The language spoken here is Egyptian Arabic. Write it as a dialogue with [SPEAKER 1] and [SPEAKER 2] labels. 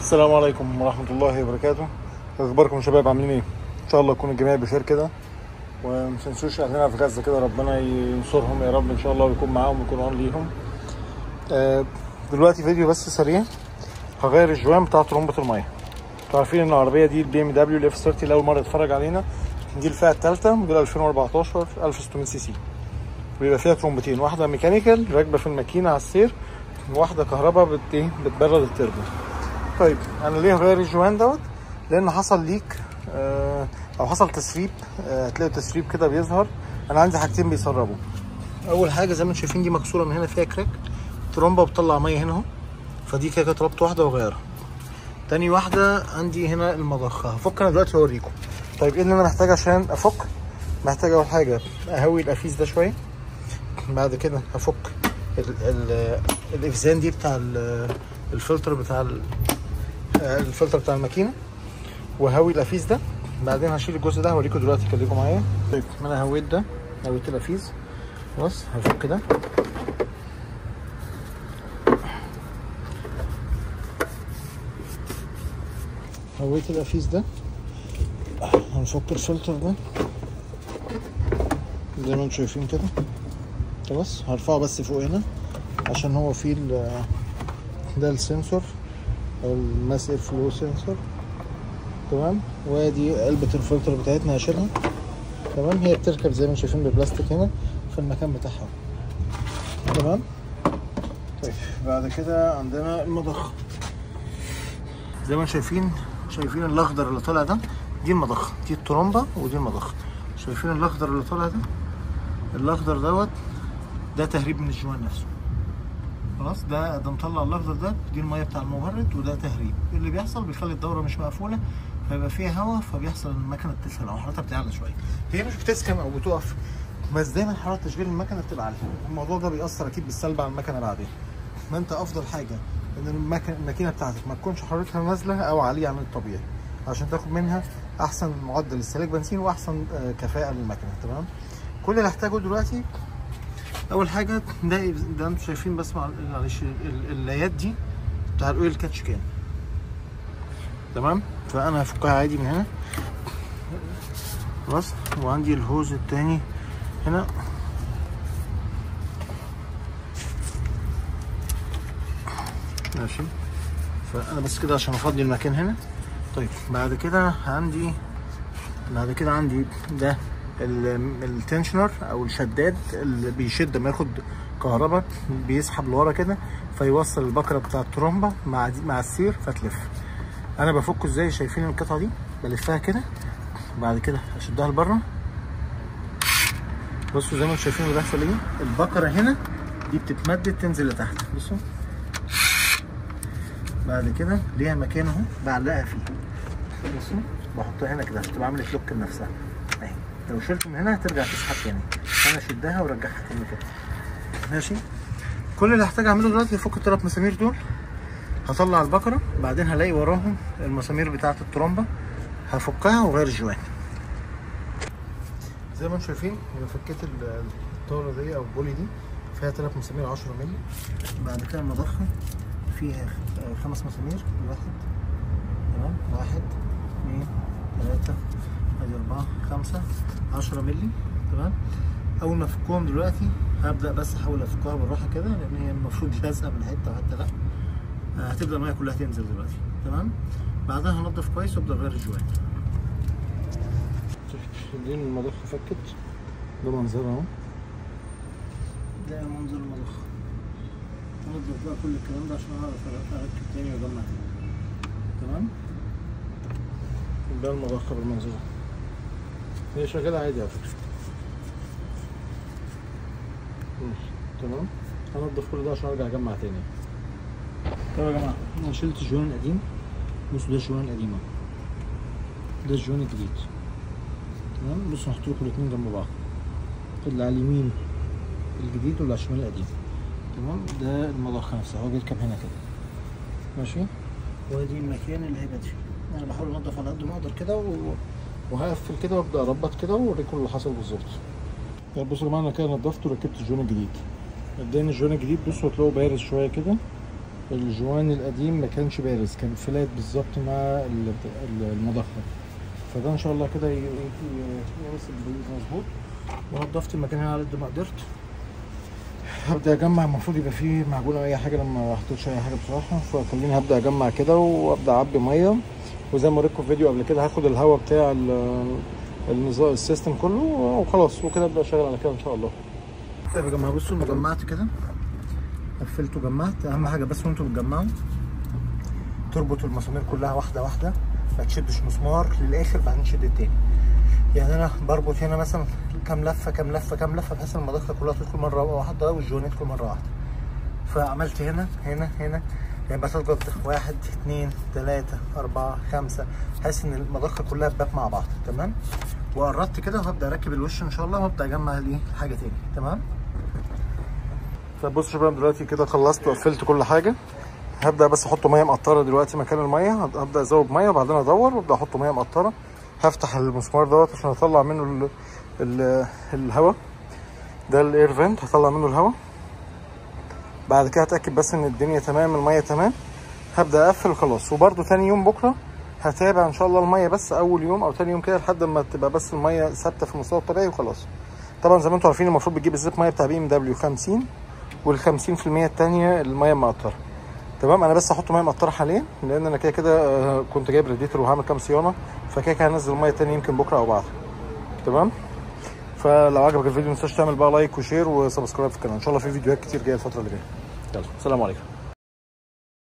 [SPEAKER 1] السلام عليكم ورحمة الله وبركاته اخباركم يا شباب عاملين ايه؟ ان شاء الله يكون الجميع بخير كده وما تنسوش اهلنا في غزة كده ربنا ينصرهم يا رب ان شاء الله ويكون معاهم ويكون عون ليهم آه، دلوقتي فيديو بس سريع هغير الجوان بتاع طرمبة المية انتوا عارفين ان العربية دي البي ام دبليو الاف 30 لأول مرة اتفرج علينا دي الفئة التالتة موديل 2014 1600 سي سي بيبقى فيها ترومبتين واحدة ميكانيكال راكبة في الماكينة على السير وواحدة كهرباء بت ايه بتبرد التربو طيب انا ليه هغير الجوان دوت لان حصل ليك آه او حصل تسريب آه هتلاقوا التسريب كده بيظهر انا عندي حاجتين بيسربوا اول حاجه زي ما انتم شايفين دي مكسوره من هنا فيها كراك ترومبه بتطلع ميه هنا اهو فدي كده كانت ربط واحده وغيرها تاني واحده عندي هنا المضخه هفك انا دلوقتي هوريكم طيب ايه اللي انا محتاج عشان افك محتاج اول حاجه اهوي الافيز ده شويه بعد كده هفك ال- ال- الافزان دي بتاع ال- الفلتر بتاع ال- الفلتر بتاع الماكينه وهوي الافيز ده بعدين هشيل الجزء ده هوريكم دلوقتي خليكم معايا طيب انا هويت ده هويت الافيز خلاص هفك ده هويت الافيز ده هنفك الفلتر ده زي ما انتم شايفين كده خلاص هرفعه بس فوق هنا عشان هو فيه ال- ده السنسور او الماس اير فلو سنسور تمام وادي علبة الفلتر بتاعتنا هشيلها تمام هي بتركب زي ما انتم شايفين ببلاستيك هنا في المكان بتاعها تمام طيب بعد كده عندنا المضخة زي ما انتم شايفين شايفين الاخضر اللي طالع ده دي المضخة دي الترومبة ودي المضخة شايفين الاخضر اللي طالع ده الاخضر دوت ده تهريب من الجوان نفسه خلاص ده ده مطلع الاخضر ده دي الميه بتاع المبرد وده تهريب اللي بيحصل بيخلي الدوره مش مقفوله فيبقى فيها هواء فبيحصل المكنه بتسخن او حرارتها بتعلى شويه هي مش بتسخن او بتقف بس دايما حراره تشغيل المكنه بتبقى عاليه الموضوع ده بيأثر اكيد بالسلب على المكنه بعدين ما انت افضل حاجه ان المكنه الماكينه بتاعتك ما تكونش حرارتها نازله او عاليه عن الطبيعي عشان تاخد منها احسن معدل استهلاك بنزين واحسن آه، كفاءه للمكنه تمام كل اللي هحتاجه دلوقتي اول حاجه ده ده انتوا شايفين بس مع- معلش ال- ال- اللايات دي بتاع الاويل كاتش كان تمام فانا هفكها عادي من هنا خلاص وعندي الهوز التاني هنا ماشي فانا بس كده عشان افضي المكان هنا طيب بعد كده عندي بعد كده عندي ده ال- التنشنر او الشداد اللي بيشد لما ياخد كهرباء بيسحب لورا كده فيوصل البكره بتاع الترومبه مع دي مع السير فتلف انا بفكه ازاي شايفين القطعه دي بلفها كده بعد كده اشدها لبره بصوا زي ما انتم شايفين اللي بيحصل ايه البكره هنا دي بتتمدد تنزل لتحت بصوا بعد كده ليها مكان اهو بعلقها فيه بصوا بحطها هنا كده عشان تبقى عملت لوك لنفسها اهي لو شلت من هنا هترجع تسحب تاني انا اشدها وارجعها تاني كده ماشي كل اللي هحتاج اعمله دلوقتي افك الثلاث مسامير دول هطلع البكره بعدين هلاقي وراهم المسامير بتاعه الترومبه هفكها واغير الجوان زي ما انتم شايفين انا فكيت ال- الطاوله دي او البولي دي فيها ثلاث مسامير 10 مللي بعد كده المضخه فيها آه، خمس مسامير واحد تمام واحد اثنين ثلاثة ادي أربعة خمسة عشرة مللي تمام أول ما أفكهم دلوقتي هبدأ بس أحاول أفكها بالراحة كده لأن هي المفروض لازقة من حتة وحتة لأ آه، هتبدأ المية كلها تنزل دلوقتي تمام بعدها هنضف كويس وأبدأ أغير الجوان دي المضخة فكت ده منظرها اهو ده منظر المضخة هنضف بقى كل الكلام ده عشان اعرف اركب تاني واجمع تاني تمام ده المضخة بالمنظر ده هي شغالة عادي على فكرة ماشي، تمام هنضف كل ده عشان ارجع اجمع تاني طب يا جماعة انا شلت الجوان القديم بصوا ده الجوان القديم اهو ده الجوان الجديد تمام بصوا هحط لكم الاتنين جنب بعض اللي على اليمين الجديد واللي على الشمال القديم تمام ده المضخة نفسها هو بيركب هنا كده ماشي وادي المكان اللي هيبقى فيه انا بحاول انضف على قد ما اقدر كده و... وهقفل كده وابدا اربط كده واوريكم اللي حصل بالظبط طيب بصوا يا جماعه انا كده نضفت وركبت الجون الجديد مبدئيا الجون الجديد بصوا هتلاقوه بارز شويه كده الجوان القديم ما كانش بارز كان فلات بالظبط مع ال- ال- المضخه فده ان شاء الله كده ي- ي- يمسك مظبوط ونضفت المكان هنا على قد ما قدرت هبدا اجمع المفروض يبقى فيه معجون او اي حاجه لما ما حطيتش اي حاجه بصراحه فخليني هبدا اجمع كده وابدا اعبي ميه وزي ما وريتكم في فيديو قبل كده هاخد الهواء بتاع ال- النظام السيستم كله وخلاص وكده ابدا اشتغل على كده ان شاء الله طيب يا جماعه بصوا انا جمعت كده قفلت وجمعت اهم حاجه بس وانتوا بتجمعوا تربط المسامير كلها واحده واحده ما تشدش مسمار للاخر بعدين تشد التاني يعني انا بربط هنا مثلا كام لفه كام لفه كام لفه بحيث ان المضخه كلها تدخل مره واحده والجوان يدخل مره واحده فعملت هنا هنا هنا يعني بس اضغط واحد اتنين تلاته اربعه خمسه بحيث ان المضخه كلها تبات مع بعض تمام وقربت كده وهبدا اركب الوش ان شاء الله وهبدا اجمع الايه حاجه تاني تمام طب بصوا يا شباب دلوقتي كده خلصت وقفلت كل حاجه هبدا بس احط ميه مقطره دلوقتي مكان الميه هبدا ازود ميه وبعدين ادور وابدا احط ميه مقطره هفتح المسمار دوت عشان اطلع منه ال ال الهواء ده الاير فنت هطلع منه الهواء بعد كده اتاكد بس ان الدنيا تمام الميه تمام هبدا اقفل خلاص وبرده تاني يوم بكره هتابع ان شاء الله الميه بس اول يوم او تاني يوم كده لحد ما تبقى بس الميه ثابته في المستوى الطبيعي وخلاص طبعا زي ما انتم عارفين المفروض بتجيب الزيت ميه بتاع بي ام دبليو 50 وال 50% التانية الميه المقطره تمام انا بس هحط ميه مقطره حاليا لان انا كده كده آه، كنت جايب راديتور وهعمل كام صيانه فكده كده هنزل ميه تاني يمكن بكره او بعد تمام فلو عجبك الفيديو ما تنساش تعمل بقى لايك وشير وسبسكرايب في القناه ان شاء الله في فيديوهات كتير جايه الفتره اللي جايه يلا سلام عليكم